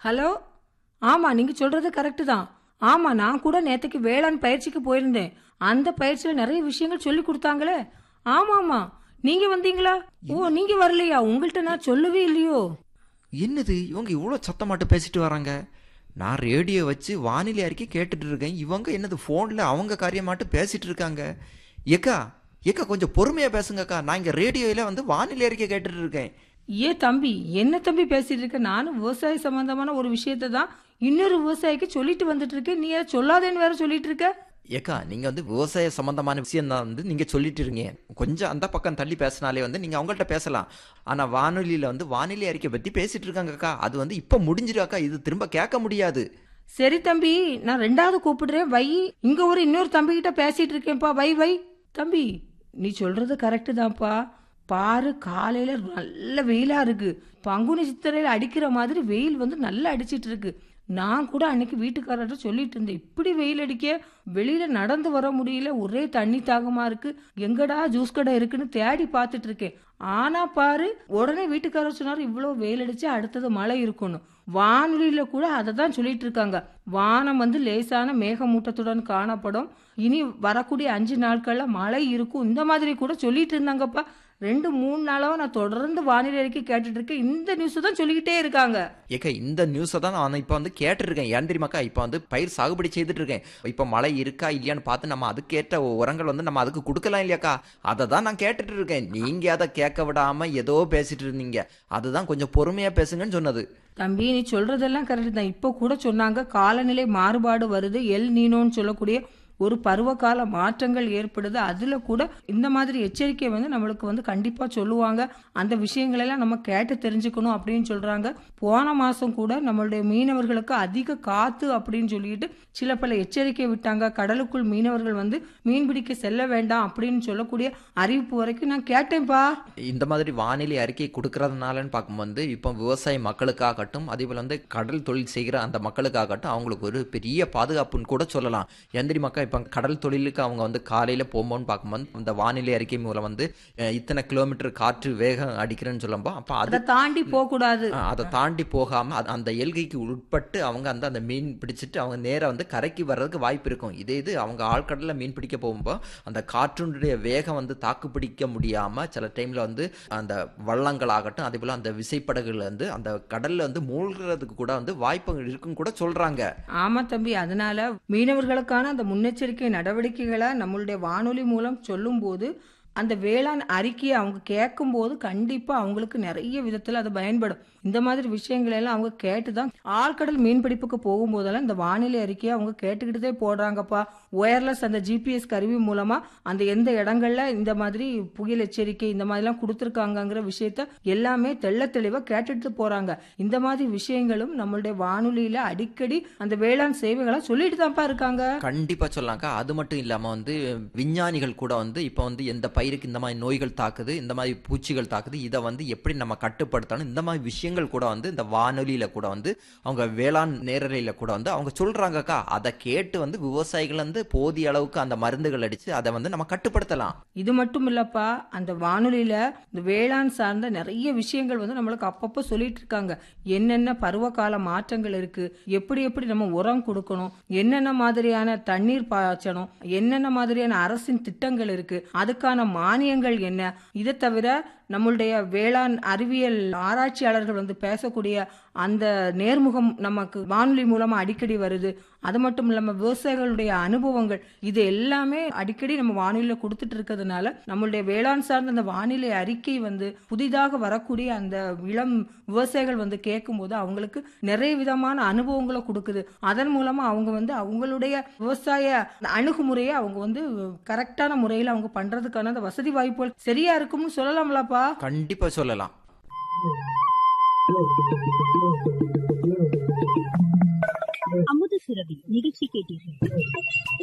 hello ஆமா நீங்க சொல்றது கரெக்டு தான் ஆமா நான் கூட நேத்துக்கு வேளாண் பயிற்சிக்கு போயிருந்தேன் அந்த பயிற்சியில நிறைய விஷயங்கள் சொல்லி கொடுத்தாங்களே ஆமா ஆமா நீங்க வந்தீங்களா ஓ நீங்க வரலையா உங்கள்கிட்ட நான் சொல்லவே இல்லையோ என்னது இவங்க இவ்வளோ சத்தமாட்டு பேசிட்டு வராங்க நான் ரேடியோ வச்சு வானிலை அறிக்கை கேட்டுட்டு இருக்கேன் இவங்க என்னது ஃபோனில் அவங்க காரியமாட்டு பேசிட்டு இருக்காங்க ஏக்கா ஏக்கா கொஞ்சம் பொறுமையாக பேசுங்கக்கா நான் இங்கே ரேடியோவில் வந்து வானிலை அறிக்கை கேட்டுட்டு இருக்கேன் ஏ தம்பி என்ன தம்பி பேசிட்டு இருக்க நானும் விவசாய சம்பந்தமான ஒரு விஷயத்தை தான் இன்னொரு விவசாயிக்கு சொல்லிட்டு வந்துட்டு இருக்கேன் நீ ஏன் சொல்லாதேன்னு வேற சொல்லிட்டு இருக்க ஏக்கா நீங்கள் வந்து விவசாய சம்பந்தமான விஷயம் தான் வந்து நீங்கள் சொல்லிட்டு இருக்கீங்க கொஞ்சம் அந்த பக்கம் தள்ளி பேசினாலே வந்து நீங்கள் அவங்கள்ட்ட பேசலாம் ஆனால் வானொலியில் வந்து வானிலை அறிக்கை பற்றி பேசிட்டு இருக்காங்கக்கா அது வந்து இப்போ முடிஞ்சிருக்கா இது திரும்ப கேட்க முடியாது சரி தம்பி நான் ரெண்டாவது கூப்பிடுறேன் வை இங்க ஒரு இன்னொரு தம்பி கிட்ட பேசிட்டு இருக்கேன்ப்பா வை வை தம்பி நீ சொல்றது கரெக்டு தான்ப்பா பாரு காலையில நல்ல வெயிலா இருக்கு பங்குனி சித்திரையில அடிக்கிற மாதிரி வெயில் வந்து நல்லா அடிச்சிட்டு இருக்கு நான் கூட அன்னைக்கு வீட்டுக்காரர்கிட்ட சொல்லிட்டு இருந்தேன் இப்படி வெயில் அடிக்க வெளியில நடந்து வர முடியல ஒரே தண்ணி தாகமா இருக்கு எங்கடா ஜூஸ் கடை இருக்குன்னு தேடி பார்த்துட்டு இருக்கேன் ஆனா பாரு உடனே வீட்டுக்காரர் சொன்னாரு இவ்வளவு வெயில் அடிச்சு அடுத்தது மழை இருக்கணும் வானொலியில கூட அதை தான் சொல்லிட்டு இருக்காங்க வானம் வந்து லேசான மேகமூட்டத்துடன் காணப்படும் இனி வரக்கூடிய அஞ்சு நாட்கள்ல மழை இருக்கும் இந்த மாதிரி கூட சொல்லிட்டு இருந்தாங்கப்பா ரெண்டு மூணு நாளாவும் நான் தொடர்ந்து வானிலை அறிக்கை கேட்டுட்டு இருக்கேன் இந்த நியூஸ் தான் சொல்லிக்கிட்டே இருக்காங்க ஏக்கா இந்த நியூஸை தான் நான் இப்போ வந்து கேட்டுருக்கேன் ஏன் தெரியுமாக்கா இப்போ வந்து பயிர் சாகுபடி செய்துட்டு இருக்கேன் இப்போ மழை இருக்கா இல்லையான்னு பார்த்து நம்ம அதுக்கேற்ற உரங்கள் வந்து நம்ம அதுக்கு கொடுக்கலாம் இல்லையாக்கா அதை தான் நான் கேட்டுட்டு இருக்கேன் நீங்கள் அதை கேட்க விடாம ஏதோ பேசிட்டு இருந்தீங்க அதுதான் கொஞ்சம் பொறுமையாக பேசுங்கன்னு சொன்னது தம்பி நீ சொல்றதெல்லாம் கரெக்ட் தான் இப்போ கூட சொன்னாங்க காலநிலை மாறுபாடு வருது எல் நீனோன்னு சொல்லக்கூடிய ஒரு பருவகால மாற்றங்கள் ஏற்படுது அதுல கூட இந்த மாதிரி எச்சரிக்கை வந்து நம்மளுக்கு வந்து கண்டிப்பா சொல்லுவாங்க அந்த விஷயங்களெல்லாம் நம்ம கேட்டு தெரிஞ்சுக்கணும் அப்படின்னு சொல்றாங்க போன மாசம் கூட நம்மளுடைய மீனவர்களுக்கு அதிக காத்து அப்படின்னு சொல்லிட்டு சில பல எச்சரிக்கை விட்டாங்க கடலுக்குள் மீனவர்கள் வந்து மீன் பிடிக்க செல்ல வேண்டாம் அப்படின்னு சொல்லக்கூடிய அறிவிப்பு வரைக்கும் நான் கேட்டேன்ப்பா இந்த மாதிரி வானிலை அறிக்கை கொடுக்கறதுனாலன்னு பார்க்கும்போது இப்போ விவசாய மக்களுக்காகட்டும் அதே போல் வந்து கடல் தொழில் செய்கிற அந்த மக்களுக்காகட்டும் அவங்களுக்கு ஒரு பெரிய பாதுகாப்புன்னு கூட சொல்லலாம் எந்திரி மக்கள் இப்போ கடல் தொழிலுக்கு அவங்க வந்து காலையில் போகும்போது பார்க்கும்போது இந்த வானிலை அறிக்கை மூலம் வந்து அஹ், இத்தனை கிலோமீட்டர் காற்று வேகம் அடிக்கிறேன்னு சொல்லும்போது அப்போ அது அதை தாண்டி போக கூடாது ஆ, அதை தாண்டி போகாம அது- அந்த எல்கைக்கு உட்பட்டு அவங்க அந்த அந்த மீன் பிடிச்சிட்டு அவங்க நேரா வந்து கரைக்கு வர்றதுக்கு வாய்ப்பு இருக்கும் இதே இது அவங்க ஆழ்கடல்ல மீன் பிடிக்க போகும்போது அந்த காற்றினுடைய வேகம் வந்து தாக்கு பிடிக்க முடியாம சில டைம்ல வந்து அந்த வள்ளங்கள் ஆகட்டும் அதே போல அந்த விசைப்படகுல வந்து அந்த கடல்ல வந்து மூழ்கிறதுக்கு கூட வந்து வாய்ப்பு இருக்குன்னு கூட சொல்றாங்க ஆமா தம்பி அதனால மீனவர்களுக்கான அந்த முன்னெச்சரிக்கை நடவடிக்கைகளை நம்மளுடைய வானொலி மூலம் சொல்லும்போது அந்த வேளாண் அறிக்கையை அவங்க கேட்கும்போது கண்டிப்பா அவங்களுக்கு நிறைய விதத்துல அது பயன்படும் இந்த மாதிரி விஷயங்களை எல்லாம் அவங்க கேட்டுதான் ஆழ்கடல் மீன்பிடிப்புக்கு போகும்போதெல்லாம் இந்த வானிலை அறிக்கையை அவங்க கேட்டுக்கிட்டே போடுறாங்கப்பா ஒயர்லெஸ் அந்த ஜிபிஎஸ் கருவி மூலமா அந்த எந்த இடங்கள்ல இந்த மாதிரி புயல் எச்சரிக்கை இந்த மாதிரிலாம் கொடுத்துருக்காங்கங்கிற விஷயத்த எல்லாமே தெள்ள தெளிவா கேட்டுட்டு போறாங்க இந்த மாதிரி விஷயங்களும் நம்மளுடைய வானொலியில அடிக்கடி அந்த வேளாண் சேவைகளை சொல்லிட்டு தான்ப்பா இருக்காங்க கண்டிப்பா சொல்லலாம்க்கா அது மட்டும் இல்லாம வந்து விஞ்ஞானிகள் கூட வந்து இப்போ வந்து எந்த பயிருக்கு இந்த மாதிரி நோய்கள் தாக்குது இந்த மாதிரி பூச்சிகள் தாக்குது இதை வந்து எப்படி நம்ம கட்டுப்படுத்தணும் இந்த மாதிரி விஷயங்கள் கூட வந்து இந்த வானொலியில கூட வந்து அவங்க வேளாண் நேரலையில கூட வந்து அவங்க சொல்றாங்கக்கா அதை கேட்டு வந்து விவசாயிகள் வந்து போதிய அளவுக்கு அந்த மருந்துகள் அடிச்சு அதை வந்து நம்ம கட்டுப்படுத்தலாம் இது மட்டும் இல்லப்பா அந்த வானொலியில இந்த வேளாண் சார்ந்த நிறைய விஷயங்கள் வந்து நம்மளுக்கு அப்பப்போ சொல்லிட்டு இருக்காங்க என்னென்ன பருவகால மாற்றங்கள் இருக்கு எப்படி எப்படி நம்ம உரம் கொடுக்கணும் என்னென்ன மாதிரியான தண்ணீர் பாய்ச்சணும் என்னென்ன மாதிரியான அரசின் திட்டங்கள் இருக்கு அதுக்கான மானியங்கள் என்ன இதை தவிர நம்மளுடைய வேளாண் அறிவியல் ஆராய்ச்சியாளர்கள் வந்து பேசக்கூடிய அந்த நேர்முகம் நமக்கு வானொலி மூலமா அடிக்கடி வருது அது மட்டும் இல்லாம விவசாயிகளுடைய அனுபவங்கள் இது எல்லாமே அடிக்கடி நம்ம வானொலியில கொடுத்துட்டு இருக்கிறதுனால நம்மளுடைய வேளாண் சார்ந்த அந்த வானிலை அறிக்கை வந்து புதிதாக வரக்கூடிய அந்த இளம் விவசாயிகள் வந்து கேட்கும்போது அவங்களுக்கு நிறைய விதமான அனுபவங்களை கொடுக்குது அதன் மூலமா அவங்க வந்து அவங்களுடைய விவசாய அணுகுமுறையை அவங்க வந்து கரெக்டான முறையில் அவங்க பண்றதுக்கான அந்த வசதி வாய்ப்புகள் சரியா இருக்கும்னு சொல்லலாம்லப்பா கண்டிப்பா சொல்லலாம் அமுத சுரபி நிகழ்ச்சி கேட்டீர்கள்